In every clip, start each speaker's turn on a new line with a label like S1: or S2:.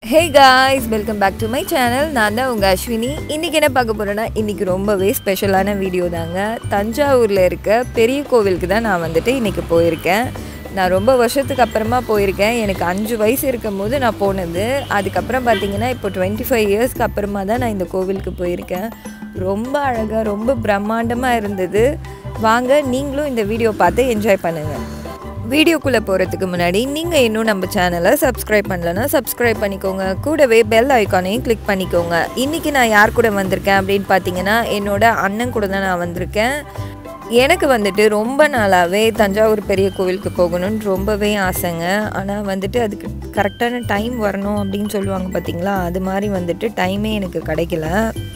S1: hey guys welcome back to my channel நான் தான் உங்கள் அஸ்வினி இன்றைக்கி என்ன பார்க்க போகிறேன்னா இன்றைக்கி ரொம்பவே ஸ்பெஷலான வீடியோ தாங்க தஞ்சாவூரில் இருக்க பெரிய கோவிலுக்கு தான் நான் வந்துட்டு இன்றைக்கி போயிருக்கேன் நான் ரொம்ப வருஷத்துக்கு அப்புறமா போயிருக்கேன் எனக்கு அஞ்சு வயசு இருக்கும் போது நான் போனது அதுக்கப்புறம் பார்த்தீங்கன்னா இப்போ டுவெண்ட்டி ஃபைவ் இயர்ஸ்க்கு அப்புறமா தான் நான் இந்த கோவிலுக்கு போயிருக்கேன் ரொம்ப அழகாக ரொம்ப பிரம்மாண்டமாக இருந்தது வாங்க நீங்களும் இந்த வீடியோ பார்த்து என்ஜாய் பண்ணுங்கள் வீடியோக்குள்ளே போகிறதுக்கு முன்னாடி நீங்கள் இன்னும் நம்ம சேனலை சப்ஸ்கிரைப் பண்ணலன்னா சப்ஸ்கிரைப் பண்ணிக்கோங்க கூடவே பெல் ஐக்கானையும் கிளிக் பண்ணிக்கோங்க இன்றைக்கி நான் யார் கூட வந்திருக்கேன் அப்படின்னு பார்த்தீங்கன்னா என்னோட அண்ணன் கூட தான் நான் வந்திருக்கேன் எனக்கு வந்துட்டு ரொம்ப நாளாகவே தஞ்சாவூர் பெரிய கோவிலுக்கு போகணும்னு ரொம்பவே ஆசைங்க ஆனால் வந்துட்டு அதுக்கு கரெக்டான டைம் வரணும் அப்படின்னு சொல்லுவாங்க பார்த்தீங்களா அது மாதிரி வந்துட்டு டைமே எனக்கு கிடைக்கல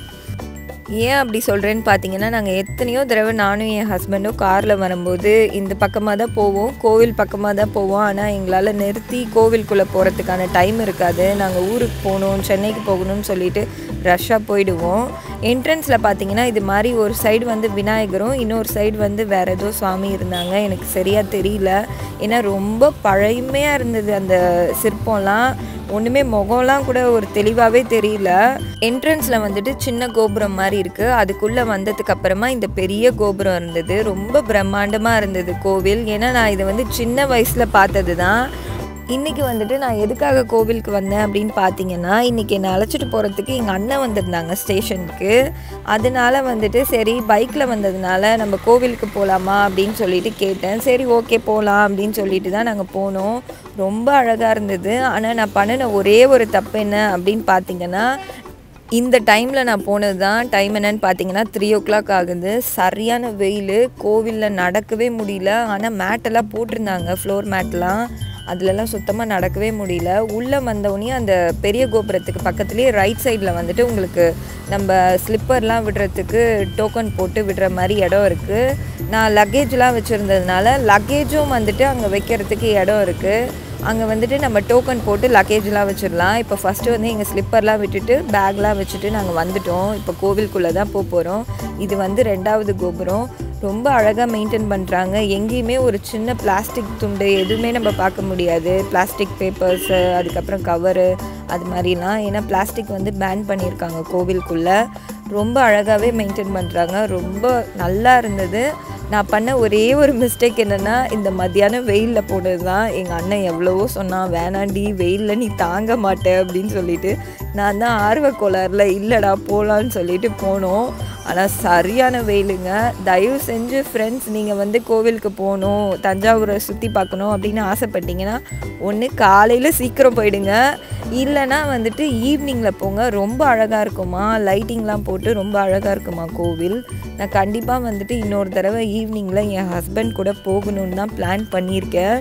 S1: ஏன் அப்படி சொல்கிறேன்னு பார்த்தீங்கன்னா நாங்கள் எத்தனையோ தடவை நானும் என் ஹஸ்பண்டும் காரில் வரும்போது இந்த பக்கமாக தான் போவோம் கோவில் பக்கமாக தான் போவோம் ஆனால் எங்களால் நிறுத்தி கோவிலுக்குள்ளே போகிறதுக்கான டைம் இருக்காது நாங்கள் ஊருக்கு போகணும் சென்னைக்கு போகணும்னு சொல்லிட்டு ரஷ்ஷாக போயிடுவோம் என்ட்ரன்ஸில் பார்த்தீங்கன்னா இது மாதிரி ஒரு சைடு வந்து விநாயகரும் இன்னொரு சைடு வந்து வேறு ஏதோ சுவாமி இருந்தாங்க எனக்கு சரியாக தெரியல ஏன்னா ரொம்ப பழைமையாக இருந்தது அந்த சிற்பம்லாம் ஒன்றுமே முகம்லாம் கூட ஒரு தெளிவாகவே தெரியல என்ட்ரன்ஸில் வந்துட்டு சின்ன கோபுரம் மாதிரி இருக்குது அதுக்குள்ளே வந்ததுக்கு அப்புறமா இந்த பெரிய கோபுரம் இருந்தது ரொம்ப பிரம்மாண்டமாக இருந்தது கோவில் ஏன்னா நான் இதை வந்து சின்ன வயசில் பார்த்தது தான் இன்றைக்கி வந்துட்டு நான் எதுக்காக கோவிலுக்கு வந்தேன் அப்படின்னு பார்த்தீங்கன்னா இன்றைக்கி என்னை அழைச்சிட்டு போகிறதுக்கு எங்கள் அண்ணன் வந்திருந்தாங்க ஸ்டேஷனுக்கு அதனால வந்துட்டு சரி பைக்கில் வந்ததுனால நம்ம கோவிலுக்கு போகலாமா அப்படின்னு சொல்லிட்டு கேட்டேன் சரி ஓகே போகலாம் அப்படின்னு சொல்லிட்டு தான் நாங்கள் போனோம் ரொம்ப அழகாக இருந்தது ஆனால் நான் பண்ணின ஒரே ஒரு தப்பு என்ன அப்படின்னு பார்த்தீங்கன்னா இந்த டைமில் நான் போனது தான் டைம் என்னன்னு பார்த்தீங்கன்னா த்ரீ ஓ கிளாக் ஆகுது சரியான வெயில் கோவிலில் நடக்கவே முடியல ஆனால் மேட்டெல்லாம் போட்டிருந்தாங்க ஃப்ளோர் மேட்டெலாம் அதுலலாம் சுத்தமாக நடக்கவே முடியல உள்ளே வந்தவுடனே அந்த பெரிய கோபுரத்துக்கு பக்கத்துலேயே ரைட் சைடில் வந்துட்டு உங்களுக்கு நம்ம ஸ்லிப்பர்லாம் விடுறதுக்கு டோக்கன் போட்டு விடுற மாதிரி இடம் இருக்குது நான் லக்கேஜ்லாம் வச்சுருந்ததுனால லக்கேஜும் வந்துட்டு அங்கே வைக்கிறதுக்கு இடம் இருக்குது அங்கே வந்துட்டு நம்ம டோக்கன் போட்டு லக்கேஜ்லாம் வச்சிடலாம் இப்போ ஃபஸ்ட்டு வந்து எங்கள் ஸ்லிப்பர்லாம் விட்டுட்டு பேக்லாம் வச்சுட்டு நாங்கள் வந்துட்டோம் இப்போ கோவிலுக்குள்ளே தான் போக போகிறோம் இது வந்து ரெண்டாவது கோபுரம் ரொம்ப அழகாக மெயின்டைன் பண்ணுறாங்க எங்கேயுமே ஒரு சின்ன பிளாஸ்டிக் துண்டு எதுவுமே நம்ம பார்க்க முடியாது பிளாஸ்டிக் பேப்பர்ஸு அதுக்கப்புறம் கவரு அது மாதிரிலாம் ஏன்னா பிளாஸ்டிக் வந்து பேன் பண்ணியிருக்காங்க கோவிலுக்குள்ளே ரொம்ப அழகாகவே மெயின்டைன் பண்ணுறாங்க ரொம்ப நல்லா இருந்தது நான் பண்ண ஒரே ஒரு மிஸ்டேக் என்னென்னா இந்த மத்தியானம் வெயிலில் போனது தான் எங்கள் அண்ணன் எவ்வளவோ சொன்னான் வேணாண்டி வெயிலில் நீ தாங்க மாட்டே அப்படின்னு சொல்லிட்டு நான் தான் ஆர்வ கோளாறில் இல்லைடா போகலான்னு சொல்லிட்டு போனோம் ஆனால் சரியான வெயிலுங்க தயவு செஞ்சு ஃப்ரெண்ட்ஸ் நீங்கள் வந்து கோவிலுக்கு போகணும் தஞ்சாவூரை சுற்றி பார்க்கணும் அப்படின்னு ஆசைப்பட்டீங்கன்னா ஒன்று காலையில் சீக்கிரம் போயிடுங்க இல்லைனா வந்துட்டு ஈவினிங்கில் போங்க ரொம்ப அழகாக இருக்குமா லைட்டிங்லாம் போட்டு ரொம்ப அழகாக இருக்குமா கோவில் நான் கண்டிப்பாக வந்துட்டு இன்னொரு தடவை ஈவினிங்கில் என் ஹஸ்பண்ட் கூட போகணுன்னு தான் பிளான் பண்ணியிருக்கேன்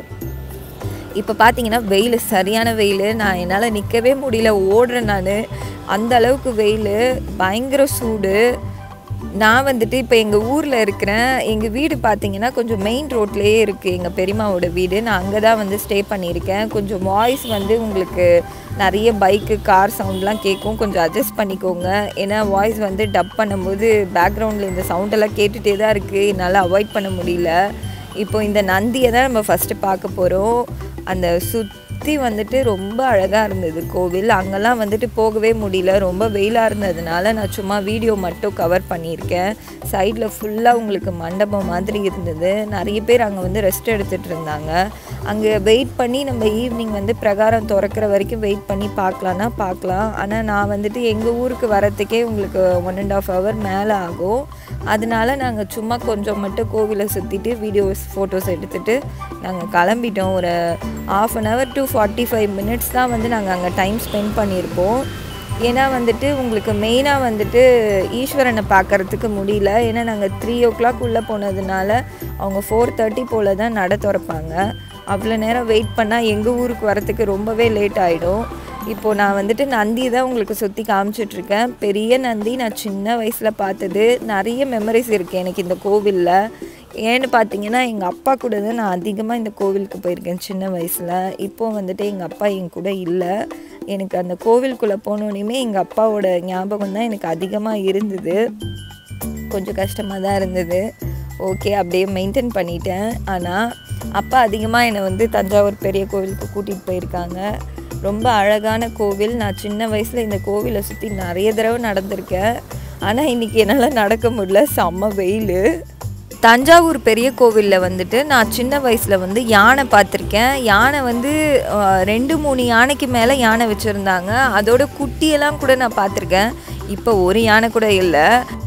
S1: இப்போ பார்த்தீங்கன்னா வெயில் சரியான வெயில் நான் என்னால் நிற்கவே முடியல ஓடுறேன் நான் அந்த அளவுக்கு வெயில் பயங்கர சூடு நான் வந்துட்டு இப்போ எங்கள் ஊரில் இருக்கிறேன் எங்கள் வீடு பார்த்தீங்கன்னா கொஞ்சம் மெயின் ரோட்லேயே இருக்குது எங்கள் பெரியம்மாவோட வீடு நான் அங்கே தான் வந்து ஸ்டே பண்ணியிருக்கேன் கொஞ்சம் வாய்ஸ் வந்து உங்களுக்கு நிறைய பைக்கு கார் சவுண்ட்லாம் கேட்கும் கொஞ்சம் அட்ஜஸ்ட் பண்ணிக்கோங்க ஏன்னா வாய்ஸ் வந்து டப் பண்ணும்போது பேக்ரவுண்டில் இந்த சவுண்டெல்லாம் கேட்டுகிட்டே தான் இருக்குது என்னால் அவாய்ட் பண்ண முடியல இப்போ இந்த நந்தியை தான் நம்ம ஃபஸ்ட்டு பார்க்க போகிறோம் அந்த சுற்றி வந்துட்டு ரொம்ப அழகாக இருந்தது கோவில் அங்கெல்லாம் வந்துட்டு போகவே முடியல ரொம்ப வெயிலாக இருந்ததுனால நான் சும்மா வீடியோ மட்டும் கவர் பண்ணியிருக்கேன் சைடில் ஃபுல்லாக உங்களுக்கு மண்டபம் மாதிரி இருந்தது நிறைய பேர் அங்கே வந்து ரெஸ்ட் எடுத்துகிட்டு இருந்தாங்க அங்கே வெயிட் பண்ணி நம்ம ஈவினிங் வந்து பிரகாரம் திறக்கிற வரைக்கும் வெயிட் பண்ணி பார்க்கலான்னா பார்க்கலாம் ஆனால் நான் வந்துட்டு எங்கள் ஊருக்கு வரத்துக்கே உங்களுக்கு ஒன் அண்ட் ஆஃப் ஹவர் மேலே ஆகும் அதனால நாங்கள் சும்மா கொஞ்சம் மட்டும் கோவிலை சுற்றிட்டு வீடியோஸ் ஃபோட்டோஸ் எடுத்துகிட்டு நாங்கள் கிளம்பிட்டோம் ஒரு half an hour to forty five minutes தான் வந்து நாங்கள் அங்கே டைம் ஸ்பெண்ட் பண்ணியிருப்போம் ஏன்னா வந்துட்டு உங்களுக்கு மெயினாக வந்துட்டு ஈஸ்வரனை பார்க்குறதுக்கு முடியல ஏன்னா நாங்கள் த்ரீ ஓ கிளாக் உள்ளே போனதுனால அவங்க ஃபோர் தேர்ட்டி போல் தான் நட திறப்பாங்க அவ்வளோ நேரம் வெயிட் பண்ணால் எங்கள் ஊருக்கு வரத்துக்கு ரொம்பவே லேட் ஆகிடும் இப்போது நான் வந்துட்டு நந்தி தான் உங்களுக்கு சுற்றி காமிச்சிட்ருக்கேன் பெரிய நந்தி நான் சின்ன வயசில் பார்த்தது நிறைய மெமரிஸ் இருக்குது எனக்கு இந்த கோவிலில் ஏன்னு பார்த்தீங்கன்னா எங்கள் அப்பா கூட தான் நான் அதிகமாக இந்த கோவிலுக்கு போயிருக்கேன் சின்ன வயசில் இப்போது வந்துட்டு எங்கள் அப்பா என் கூட இல்லை எனக்கு அந்த கோவிலுக்குள்ளே போனோடனே எங்கள் அப்பாவோட ஞாபகம் தான் எனக்கு அதிகமாக இருந்தது கொஞ்சம் கஷ்டமாக தான் இருந்தது ஓகே அப்படியே மெயின்டைன் பண்ணிட்டேன் ஆனால் அப்பா அதிகமாக என்னை வந்து தஞ்சாவூர் பெரிய கோவிலுக்கு கூட்டிகிட்டு போயிருக்காங்க ரொம்ப அழகான கோவில் நான் சின்ன வயசில் இந்த கோவிலை சுற்றி நிறைய தடவை நடந்திருக்கேன் ஆனால் இன்றைக்கி என்னால் நடக்க முடியல செம்ம வெயில் தஞ்சாவூர் பெரிய கோவிலில் வந்துட்டு நான் சின்ன வயசில் வந்து யானை பார்த்துருக்கேன் யானை வந்து அஹ், ரெண்டு மூணு யானைக்கு மேலே யானை வச்சுருந்தாங்க அதோட குட்டியெல்லாம் கூட நான் பார்த்துருக்கேன் இப்போ ஒரு யானை கூட இல்லை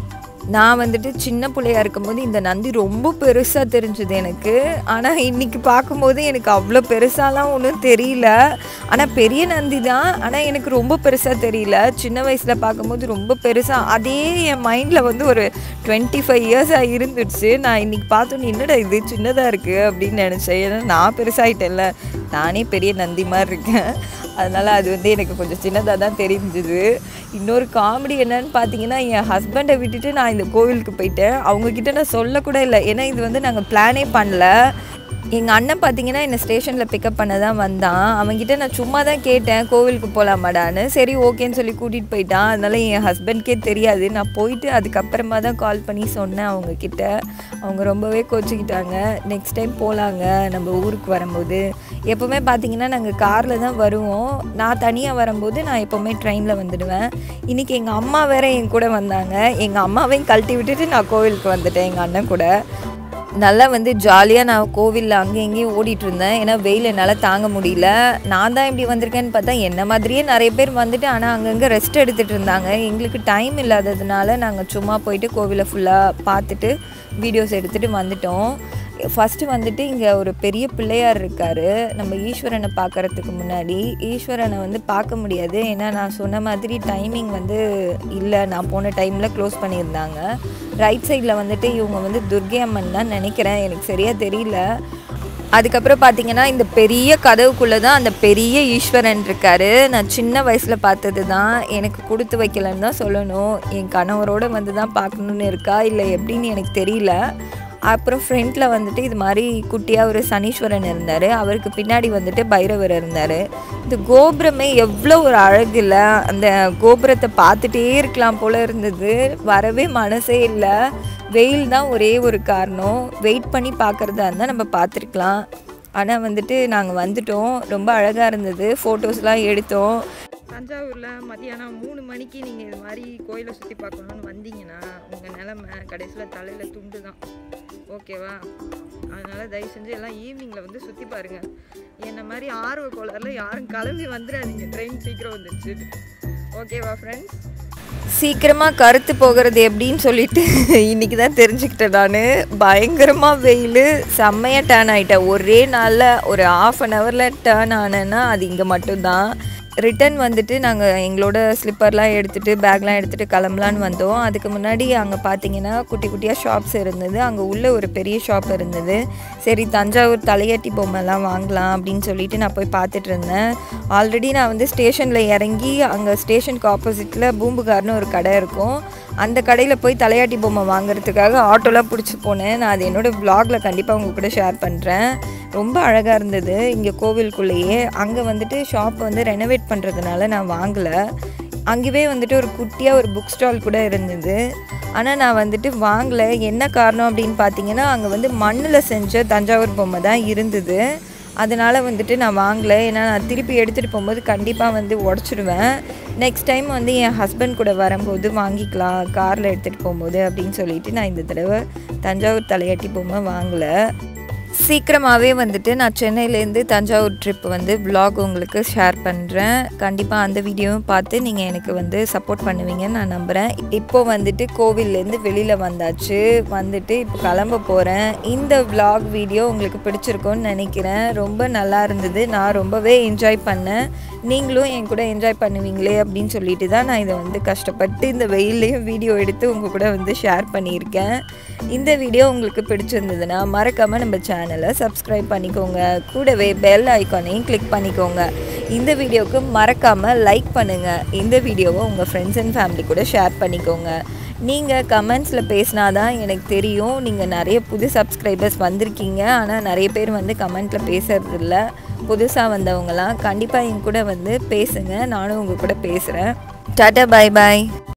S1: நான் வந்துட்டு சின்ன பிள்ளையா இருக்கும்போது இந்த நந்தி ரொம்ப பெருசாக தெரிஞ்சுது எனக்கு ஆனால் இன்னைக்கு பார்க்கும்போது எனக்கு அவ்வளோ பெருசாலாம் ஒன்றும் தெரியல ஆனால் பெரிய நந்தி தான் ஆனால் எனக்கு ரொம்ப பெருசாக தெரியல சின்ன வயசில் பார்க்கும்போது ரொம்ப பெருசாக அதே என் மைண்டில் வந்து ஒரு டுவெண்ட்டி ஃபைவ் இயர்ஸாக இருந்துடுச்சு நான் இன்னைக்கு பார்த்தோன்னே என்னடா இது சின்னதாக இருக்குது அப்படின்னு நினச்சேன் ஏன்னா நான் பெருசாகிட்டேன்ல நானே பெரிய நந்தி மாதிரி இருக்கேன் அதனால் அது வந்து எனக்கு கொஞ்சம் சின்னதாக தான் தெரிஞ்சுது இன்னொரு காமெடி என்னன்னு பார்த்தீங்கன்னா என் ஹஸ்பண்டை விட்டுட்டு நான் இந்த கோவிலுக்கு போயிட்டேன் அவங்கக்கிட்ட நான் சொல்லக்கூட இல்லை ஏன்னா இது வந்து நாங்கள் பிளானே பண்ணல எங்கள் அண்ணன் பார்த்தீங்கன்னா என்னை ஸ்டேஷனில் பிக்கப் பண்ண தான் வந்தான் அவன்கிட்ட நான் சும்மா தான் கேட்டேன் கோவிலுக்கு போகலாமாடான்னு சரி ஓகேன்னு சொல்லி கூட்டிகிட்டு போயிட்டான் அதனால என் ஹஸ்பண்ட்கே தெரியாது நான் போயிட்டு அதுக்கப்புறமா தான் கால் பண்ணி சொன்னேன் அவங்கக்கிட்ட அவங்க ரொம்பவே கோச்சிக்கிட்டாங்க நெக்ஸ்ட் டைம் போகலாங்க நம்ம ஊருக்கு வரும்போது எப்போவுமே பார்த்தீங்கன்னா நாங்கள் காரில் தான் வருவோம் நான் தனியாக வரும்போது நான் எப்போவுமே ட்ரெயினில் வந்துடுவேன் இன்றைக்கி எங்கள் அம்மா வேற என் கூட வந்தாங்க எங்கள் அம்மாவையும் கழட்டி விட்டுட்டு நான் கோவிலுக்கு வந்துட்டேன் எங்கள் அண்ணன் கூட நல்லா வந்து ஜாலியாக நான் கோவிலில் அங்கேயும் இங்கேயும் ஓடிட்டு இருந்தேன் ஏன்னா வெயில் என்னால் தாங்க முடியல நான் தான் இப்படி வந்திருக்கேன்னு பார்த்தா என்ன மாதிரியே நிறைய பேர் வந்துட்டு ஆனால் அங்கங்கே ரெஸ்ட் எடுத்துகிட்டு இருந்தாங்க எங்களுக்கு டைம் இல்லாததுனால நாங்கள் சும்மா போயிட்டு கோவிலை ஃபுல்லாக பார்த்துட்டு வீடியோஸ் எடுத்துகிட்டு வந்துட்டோம் ஃபஸ்ட்டு வந்துட்டு இங்கே ஒரு பெரிய பிள்ளையார் இருக்கார் நம்ம ஈஸ்வரனை பார்க்கறதுக்கு முன்னாடி ஈஸ்வரனை வந்து பார்க்க முடியாது ஏன்னா நான் சொன்ன மாதிரி டைமிங் வந்து இல்லை நான் போன டைமில் க்ளோஸ் பண்ணியிருந்தாங்க ரைட் சைடில் வந்துட்டு இவங்க வந்து துர்கை அம்மன் தான் நினைக்கிறேன் எனக்கு சரியாக தெரியல அதுக்கப்புறம் பார்த்தீங்கன்னா இந்த பெரிய கதவுக்குள்ளே தான் அந்த பெரிய ஈஸ்வரன் இருக்காரு நான் சின்ன வயசில் பார்த்தது தான் எனக்கு கொடுத்து வைக்கலன்னு தான் சொல்லணும் என் கணவரோட வந்து தான் பார்க்கணுன்னு இருக்கா இல்லை எப்படின்னு எனக்கு தெரியல அப்புறம் ஃப்ரண்ட்டில் வந்துட்டு இது மாதிரி குட்டியாக ஒரு சனீஸ்வரன் இருந்தார் அவருக்கு பின்னாடி வந்துட்டு பைரவர் இருந்தார் இந்த கோபுரமே எவ்வளோ ஒரு அழகு இல்லை அந்த கோபுரத்தை பார்த்துட்டே இருக்கலாம் போல் இருந்தது வரவே மனசே இல்லை வெயில் தான் ஒரே ஒரு காரணம் வெயிட் பண்ணி பார்க்குறதா இருந்தால் நம்ம பார்த்துருக்கலாம் ஆனால் வந்துட்டு நாங்கள் வந்துட்டோம் ரொம்ப அழகாக இருந்தது ஃபோட்டோஸ்லாம் எடுத்தோம்
S2: தஞ்சாவூரில் மதியானம் மூணு மணிக்கு நீங்கள் இது மாதிரி கோயிலை சுற்றி பார்க்கணுன்னு வந்தீங்கன்னா உங்கள் நிலமை கடைசியில் தலையில் துண்டு தான் ஓகேவா அதனால் தயவு செஞ்சு எல்லாம் ஈவினிங்கில் வந்து சுற்றி பாருங்கள் என்ன மாதிரி ஆர்வ கோளாறுல யாரும் கிளம்பி வந்துடாதீங்க ட்ரெயின் சீக்கிரம் வந்துடுச்சு ஓகேவா ஃப்ரெண்ட்ஸ்
S1: சீக்கிரமாக கருத்து போகிறது எப்படின்னு சொல்லிட்டு இன்றைக்கி தான் தெரிஞ்சுக்கிட்டேன் நான் பயங்கரமாக வெயில் செம்மையாக டேர்ன் ஆகிட்டேன் ஒரே நாளில் ஒரு ஆஃப் அன் ஹவரில் டேர்ன் ஆனேன்னா அது இங்கே மட்டும்தான் ரிட்டன் வந்துட்டு நாங்கள் எங்களோட ஸ்லிப்பர்லாம் எடுத்துகிட்டு பேக்லாம் எடுத்துகிட்டு கிளம்பலான்னு வந்தோம் அதுக்கு முன்னாடி அங்கே பார்த்தீங்கன்னா குட்டி குட்டியாக ஷாப்ஸ் இருந்தது அங்கே உள்ள ஒரு பெரிய ஷாப் இருந்தது சரி தஞ்சாவூர் தலையாட்டி பொம்மைலாம் வாங்கலாம் அப்படின்னு சொல்லிட்டு நான் போய் பார்த்துட்டு இருந்தேன் ஆல்ரெடி நான் வந்து ஸ்டேஷனில் இறங்கி அங்கே ஸ்டேஷனுக்கு ஆப்போசிட்டில் பூம்புகார்னு ஒரு கடை இருக்கும் அந்த கடையில் போய் தலையாட்டி பொம்மை வாங்குறதுக்காக ஆட்டோலாம் பிடிச்சி போனேன் நான் அது என்னோடய வ்ளாகில் கண்டிப்பாக உங்கள் கூட ஷேர் பண்ணுறேன் ரொம்ப அழகாக இருந்தது இங்கே கோவிலுக்குள்ளேயே அங்கே வந்துட்டு ஷாப் வந்து ரெனோவேட் பண்ணுறதுனால நான் வாங்கலை அங்கேயே வந்துட்டு ஒரு குட்டியாக ஒரு புக் ஸ்டால் கூட இருந்தது ஆனால் நான் வந்துட்டு வாங்கலை என்ன காரணம் அப்படின்னு பார்த்தீங்கன்னா அங்கே வந்து மண்ணில் செஞ்ச தஞ்சாவூர் பொம்மை தான் இருந்தது அதனால் வந்துட்டு நான் வாங்கலை ஏன்னா நான் திருப்பி எடுத்துகிட்டு போகும்போது கண்டிப்பாக வந்து உடச்சிடுவேன் நெக்ஸ்ட் டைம் வந்து என் ஹஸ்பண்ட் கூட வரும்போது வாங்கிக்கலாம் காரில் எடுத்துகிட்டு போகும்போது அப்படின்னு சொல்லிட்டு நான் இந்த தடவை தஞ்சாவூர் தலையாட்டி பொம்மை வாங்கலை சீக்கிரமாகவே வந்துட்டு நான் சென்னையிலேருந்து தஞ்சாவூர் ட்ரிப் வந்து vlog உங்களுக்கு ஷேர் பண்ணுறேன் கண்டிப்பாக அந்த வீடியோவும் பார்த்து நீங்கள் எனக்கு வந்து சப்போர்ட் பண்ணுவீங்கன்னு நான் நம்புகிறேன் இப்போ வந்துட்டு கோவில்லேருந்து வெளியில் வந்தாச்சு வந்துட்டு இப்போ கிளம்ப போகிறேன் இந்த vlog வீடியோ உங்களுக்கு பிடிச்சிருக்கும்னு நினைக்கிறேன் ரொம்ப நல்லா இருந்தது நான் ரொம்பவே என்ஜாய் பண்ணேன் நீங்களும் என் கூட என்ஜாய் பண்ணுவீங்களே அப்படின்னு சொல்லிட்டு தான் நான் இதை வந்து கஷ்டப்பட்டு இந்த வெயில்லையும் வீடியோ எடுத்து உங்கள் கூட வந்து ஷேர் பண்ணியிருக்கேன் இந்த வீடியோ உங்களுக்கு பிடிச்சிருந்ததுன்னா மறக்காமல் நம்ம சேனலை சப்ஸ்கிரைப் பண்ணிக்கோங்க கூடவே பெல் ஐக்கானையும் கிளிக் பண்ணிக்கோங்க இந்த வீடியோவுக்கு மறக்காமல் லைக் பண்ணுங்கள் இந்த வீடியோவை உங்கள் ஃப்ரெண்ட்ஸ் அண்ட் ஃபேமிலி கூட ஷேர் பண்ணிக்கோங்க நீங்கள் கமெண்ட்ஸில் பேசினா தான் எனக்கு தெரியும் நீங்கள் நிறைய புது சப்ஸ்கிரைபர்ஸ் வந்திருக்கீங்க ஆனால் நிறைய பேர் வந்து கமெண்ட்டில் பேசுறதில்ல புதுசாக வந்தவங்கலாம் கண்டிப்பாக என் கூட வந்து பேசுங்க நானும் உங்கள் கூட பேசுகிறேன் டாட்டா பாய் பாய்